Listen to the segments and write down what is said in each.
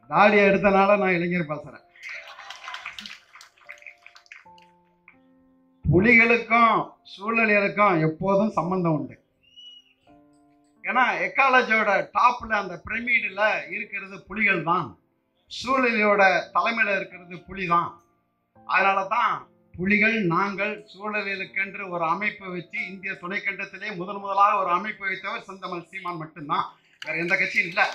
தாடியை எடுத்தனால நான் இளைஞர் பேசுறேன் புலிகளுக்கும் சூழலியலுக்கும் எப்போதும் சம்பந்தம் உண்டு ஏன்னா எக்காலஜியோட டாப்ல அந்த பிரமிடில் இருக்கிறது புலிகள் தான் சூழலியோட தலைமையில் இருக்கிறது புலி தான் அதனால தான் புலிகள் நாங்கள் சூழலியலுக்கென்று ஒரு அமைப்பை வச்சு இந்திய துணைக்கண்டத்திலே முதன் முதலாக ஒரு அமைப்பை வைத்தவர் செந்தமல் சீமான் மட்டும்தான் வேற எந்த கட்சியும் இல்லை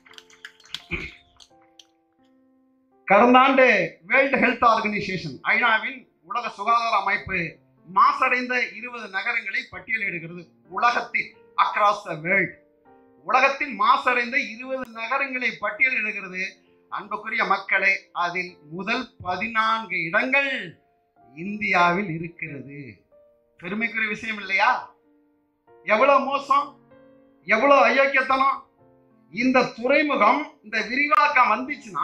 கடந்த ஆண்டு வேர்ல்டு ஹெல்த் ஆர்கனைசேஷன் ஐநாவின் உலக சுகாதார அமைப்பு மாசடைந்த இருபது நகரங்களை பட்டியலிடுகிறது உலகத்தில் அக்ராஸ் த வேர்ல்ட் உலகத்தில் மாசடைந்த இருபது நகரங்களை பட்டியலிடுகிறது அன்புக்குரிய மக்களே அதில் முதல் பதினான்கு இடங்கள் இந்தியாவில் இருக்கிறது பெருமைக்குரிய விஷயம் இல்லையா எவ்வளவு மோசம் எவ்வளவு அயோக்கியத்தனம் இந்த துறைமுகம் இந்த விரிவாக்கம் வந்துச்சுன்னா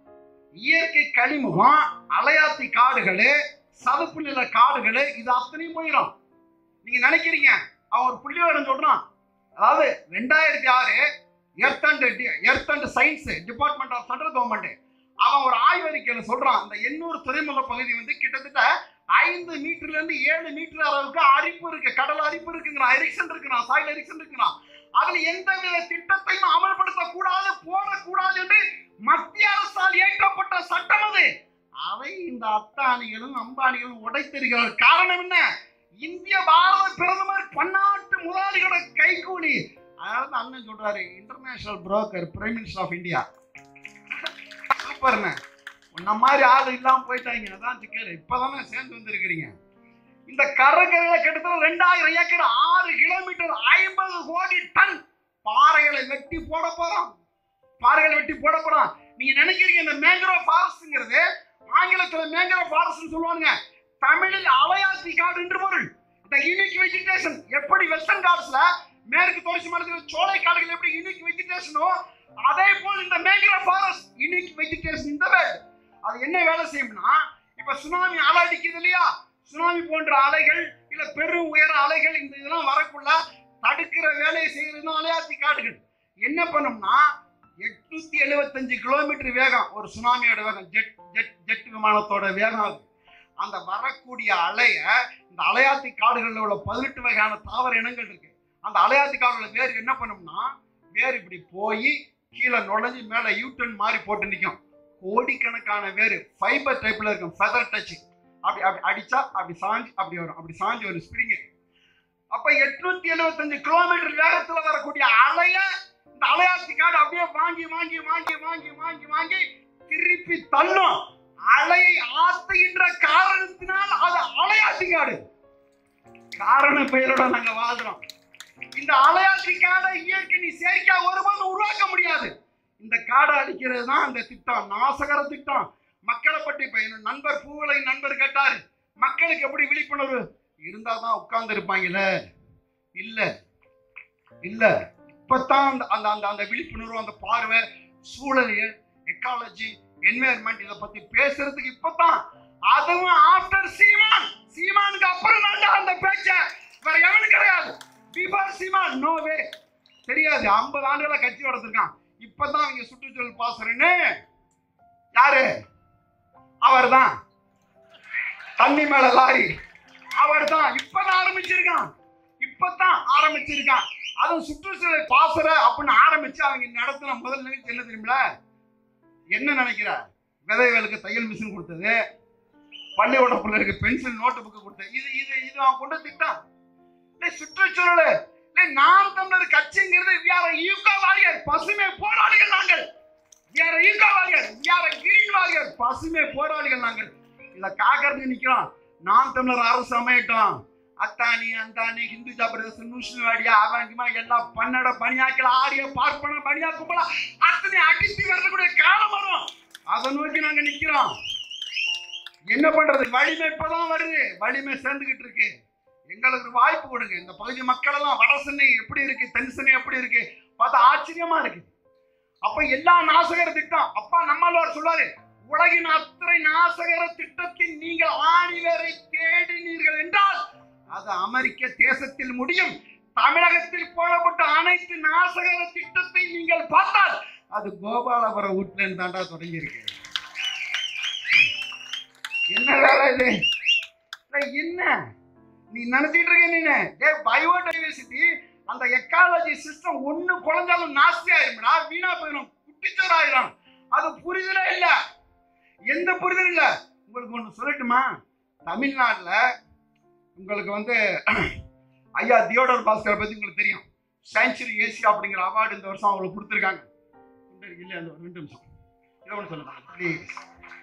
இயற்கை கனிமுகம் அலையாத்தி காடுகளு சதுப்பு நில காடுகளு இது அத்தனையும் போயிடும் நீங்க நினைக்கிறீங்க அவன் ஒரு புள்ளியோடம் சொல்றான் அதாவது ரெண்டாயிரத்தி ஆறு earth and earth and science department of central government அவன் ஒரு ஆய்வறிக்கையில சொல்றான் இந்த எண்ணூர் துறைமுக பகுதி வந்து கிட்டத்தட்ட ஐந்து மீட்டர்ல இருந்து ஏழு மீட்டர் அளவுக்கு அரிப்பு இருக்கு கடல் அரிப்பு இருக்குங்கிறான் எரிக்சன் இருக்குறான் சாயில் எரிக்சன் இருக்குறான் அதுல எந்த வித திட்டத்தையும் அமல்படுத்த கூடாது போடக்கூடாது என்று மத்திய அரசால் இயற்றப்பட்ட சட்டம் அது அதை இந்த அத்தானிகளும் அம்பானிகளும் உடைத்தெறிகிறார் காரணம் என்ன இந்திய பாரத பிரதமர் பன்னாட்டு முதலாளிகளோட கைகூலி அதனால தான் அண்ணன் சொல்றாரு international broker prime minister of India சூப்பர்ண்ண உன்ன மாதிரி ஆள் இல்லாம போயிட்டாங்க அதான் சிக்கல் இப்பதானே சேர்ந்து வந்திருக்கிறீங்க இந்த கடற்கரையில கிட்டத்தட்ட ரெண்டாயிரம் ஏக்கர் ஆறு கிலோமீட்டர் ஐம்பது கோடி டன் பாறைகளை வெட்டி போட போறோம் பாறைகளை வெட்டி போட போறோம் நீங்க நினைக்கிறீங்க இந்த மேங்க்ரோவ் ஃபாரஸ்ட்ங்கிறது ஆங்கிலத்துல மேங்க்ரோவ் ஃபாரஸ்ட் சொல்லுவாங்க தமிழில் அலையாத்தி காடு என்று பொருள் இந்த யூனிக் வெஜிடேஷன் எப்படி வெஸ்டர்ன் காட்ஸ்ல மேற்கு தொடர்ச்சி மலையில் சோலை காடுகள் எப்படி யூனிக் வெஜிடேஷனோ அதே போல் இந்த மேங்க்ரோவ் ஃபாரஸ்ட் யூனிக் வெஜிடேஷன் இந்த வேர்ல்ட் அது என்ன வேலை செய்யும்னா இப்ப சுனாமி அலை அடிக்குது இல்லையா சுனாமி போன்ற அலைகள் இல்ல பெரும் உயர அலைகள் இந்த இதெல்லாம் வரக்குள்ள தடுக்கிற வேலையை செய்யறது அலையாத்தி காடுகள் என்ன பண்ணும்னா எட்நூத்தி எழுபத்தஞ்சு கிலோமீட்டர் வேகம் ஒரு சுனாமியோட வேகம் ஜெட் ஜெட் ஜெட் விமானத்தோட வேகம் அது அந்த வரக்கூடிய அலைய இந்த அலையாத்தி காடுகளில் உள்ள பதினெட்டு வகையான தாவர இனங்கள் இருக்கு அந்த அலையாத்தி காடுகள வேர் என்ன பண்ணும்னா வேர் இப்படி போய் கீழே நுழைஞ்சு மேலே யூட்டன் மாதிரி போட்டு நிற்கும் கோடிக்கணக்கான வேர் ஃபைபர் டைப்ல இருக்கும் ஃபெதர் டச் அப்படி அப்படி அடிச்சா அப்படி சாஞ்சு அப்படி வரும் அப்படி சாஞ்சு வரும் ஸ்ப்ரிங் அப்ப எட்நூத்தி எழுபத்தஞ்சு கிலோமீட்டர் வேகத்துல வரக்கூடிய அலைய இந்த அலையாத்தி காடு அப்படியே வாங்கி வாங்கி வாங்கி வாங்கி வாங்கி வாங்கி திருப்பி தள்ளும் அலையை ஆத்துகின்ற காரணத்தினால் அது அலையாத்தி காடு காரண பெயரோட நாங்க வாழ்றோம் இந்த அலையாத்தி காடை இயற்கை நீ செயற்கையா ஒருபோதும் உருவாக்க முடியாது இந்த காடை அழிக்கிறது தான் இந்த திட்டம் நாசகர திட்டம் மக்களை பற்றி இப்ப என் நண்பர் பூவலை நண்பர் கேட்டாரு மக்களுக்கு எப்படி விழிப்புணர்வு இருந்தா தான் உட்கார்ந்து இருப்பாங்கல்ல இல்ல இல்ல இப்பதான் அந்த அந்த அந்த அந்த விழிப்புணர்வு அந்த பார்வை சூழலியல் எக்காலஜி என்வாயர்மெண்ட் இதை பத்தி பேசுறதுக்கு இப்பதான் அதுவும் ஆஃப்டர் சீமான் சீமானுக்கு அப்புறம் தான் அந்த பேச்ச வேற எவனும் கிடையாது பிஃபோர் சீமான் நோ வே தெரியாது ஐம்பது ஆண்டுகளா கட்சி வளர்த்துருக்கான் இப்பதான் அவங்க சுற்றுச்சூழல் பாசறன்னு யாரு அவர்தான் தண்ணி மேல லாரி அவர்தான் இப்பதான் ஆரம்பிச்சிருக்கான் இப்பதான் ஆரம்பிச்சிருக்கான் அதுவும் சுற்றுச்சூழல் பாசற அப்படின்னு ஆரம்பிச்சு அவங்க நடத்தின முதல் நிகழ்ச்சி என்ன தெரியுமில என்ன நினைக்கிற விதைகளுக்கு தையல் மிஷின் கொடுத்தது பள்ளியோட பிள்ளைகளுக்கு பென்சில் நோட்டு புக்கு கொடுத்தது இது இது இது அவன் கொண்டு திட்டம் இல்லை சுற்றுச்சூழல் இல்லை நாம் தமிழர் கட்சிங்கிறது வியார ஈகோ வாரியர் பசுமை போராளிகள் நாங்கள் we are eco warrior we are green warrior பசுமை போராளிகள் நாங்கள் இத காக்கிறதுக்கு நிக்கிறோம் நாம் தமிழர் அரசு அமையட்டும் அத்தானி அந்தானி ஹிந்துஜா பிரதேசம் நூஷ்ணுவாடியா அவங்கிமா எல்லாம் பன்னட பணியாக்கள் ஆரிய பார்ப்பன பணியாக்கும்போல அத்தனை அடித்து வரக்கூடிய காலம் வரும் அதை நோக்கி நாங்க நிக்கிறோம் என்ன பண்றது வலிமை இப்பதான் வருது வலிமை சேர்ந்துகிட்டு இருக்கு எங்களுக்கு ஒரு வாய்ப்பு கொடுங்க இந்த பகுதி மக்கள் எல்லாம் வட சென்னை எப்படி இருக்கு தென் சென்னை எப்படி இருக்கு பார்த்தா ஆச்சரியமா இருக்கு அப்ப எல்லா நாசகர திட்டம் அப்பா நம்மாழ்வார் சொல்றாரு உலகின் அத்தனை நாசகர திட்டத்தில் நீங்கள் ஆணிவரை தேடினீர்கள் என்றால் அது அமெரிக்க தேசத்தில் முடியும் தமிழகத்தில் போடப்பட்ட அனைத்து நாசகர திட்டத்தை நீங்கள் பார்த்தால் அது கோபாலபுரம் வீட்டுல தாண்டா தொடங்கி இருக்கு என்ன வேலை இது டேய், என்ன நீ நினைச்சிட்டு இருக்க நீ டே பயோடைவர்சிட்டி அந்த எக்காலஜி சிஸ்டம் ஒண்ணு குழந்தாலும் நாஸ்தி ஆயிரும்டா வீணா போயிடும் குட்டிச்சோர் ஆயிரும் அது புரிதலே இல்ல எந்த புரிதலும் இல்ல உங்களுக்கு ஒண்ணு சொல்லட்டுமா தமிழ்நாட்டுல உங்களுக்கு வந்து ஐயா தியோடர் பாஸ்கரை பத்தி உங்களுக்கு தெரியும் செஞ்சுரி ஏசியா அப்படிங்கிற அவார்டு இந்த வருஷம் அவங்களுக்கு கொடுத்துருக்காங்க இல்ல அந்த ஒரு ரெண்டு நிமிஷம் இதை ஒன்று சொல்லுங்க ப்ளீஸ்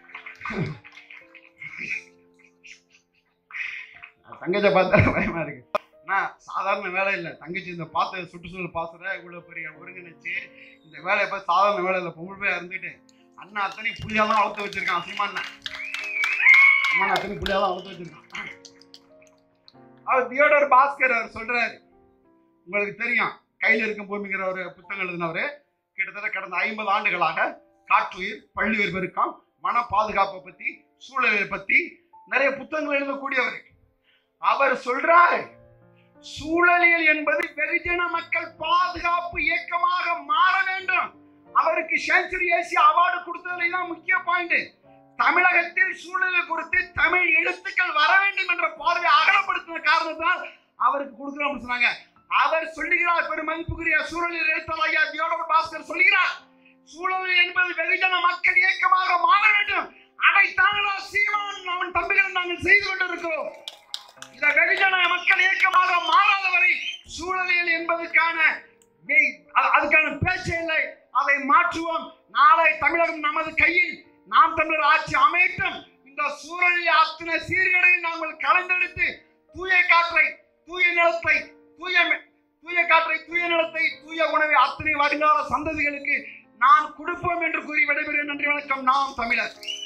தங்கச்சை பார்த்தா பயமா இருக்கு நான் சாதாரண வேலை இல்லை தங்கச்சி இந்த பார்த்த சுற்றுச்சூழல் பாசுற இவ்வளோ பெரிய ஒருங்கிணைச்சு இந்த வேலையை பார்த்து சாதாரண வேலை இல்லை பொம்பளை போய் இருந்துட்டு அண்ணா அத்தனை புளியாக தான் அவுத்து வச்சிருக்கான் சீமான் சீமான் அத்தனை புளியாக தான் அவுத்து வச்சிருக்கான் அவர் தியோடர் பாஸ்கர் அவர் சொல்றாரு உங்களுக்கு தெரியும் கையில் இருக்கும் பூமிங்கிற ஒரு புத்தகம் எழுதினவர் கிட்டத்தட்ட கடந்த ஐம்பது ஆண்டுகளாக காற்றுயிர் பள்ளியுயிர் பெருக்கம் மன பாதுகாப்பை பத்தி சூழலை பத்தி நிறைய புத்தகங்கள் எழுதக்கூடியவர் அவர் சொல்றாரு சூழலியல் என்பது வெகுஜன மக்கள் பாதுகாப்பு இயக்கமாக மாற வேண்டும் அவருக்கு செஞ்சுரி ஏசியா அவார்டு கொடுத்ததுல தான் முக்கிய பாயிண்ட் தமிழகத்தில் சூழலில் குறித்து தமிழ் எழுத்துக்கள் வர வேண்டும் என்ற பார்வை அகலப்படுத்தின காரணத்தால் அவருக்கு கொடுக்கிறோம் சொன்னாங்க அவர் சொல்லுகிறார் பெரும் மதிப்புக்குரிய சூழலில் எழுத்தர் ஐயா தியோடர் பாஸ்கர் சொல்கிறார் சூழல் என்பது வெகுஜன மக்கள் இயக்கமாக மாற வேண்டும் அதை தாங்களா சீமான் அவன் தம்பிகள் நாங்கள் செய்து கொண்டிருக்கிறோம் இந்த வெகுஜன மக்கள் இயக்கமாக மாறாத வரை சூழலியல் என்பதற்கான வே- அ- அதுக்கான பேச்சு இல்லை அதை மாற்றுவோம் நாளை தமிழகம் நமது கையில் நாம் தமிழர் ஆட்சி அமையட்டும் இந்த சூழலில் அத்தனை சீர்கேடுகளை நாங்கள் கலந்தெடுத்து தூய காற்றை தூய நிலத்தை தூய மி- தூய காற்றை தூய நிலத்தை தூய உணவை அத்தனை வருங்கால சந்ததிகளுக்கு நான் கொடுப்போம் என்று கூறி விடைபெறுகிறேன் நன்றி வணக்கம் நாம் தமிழர்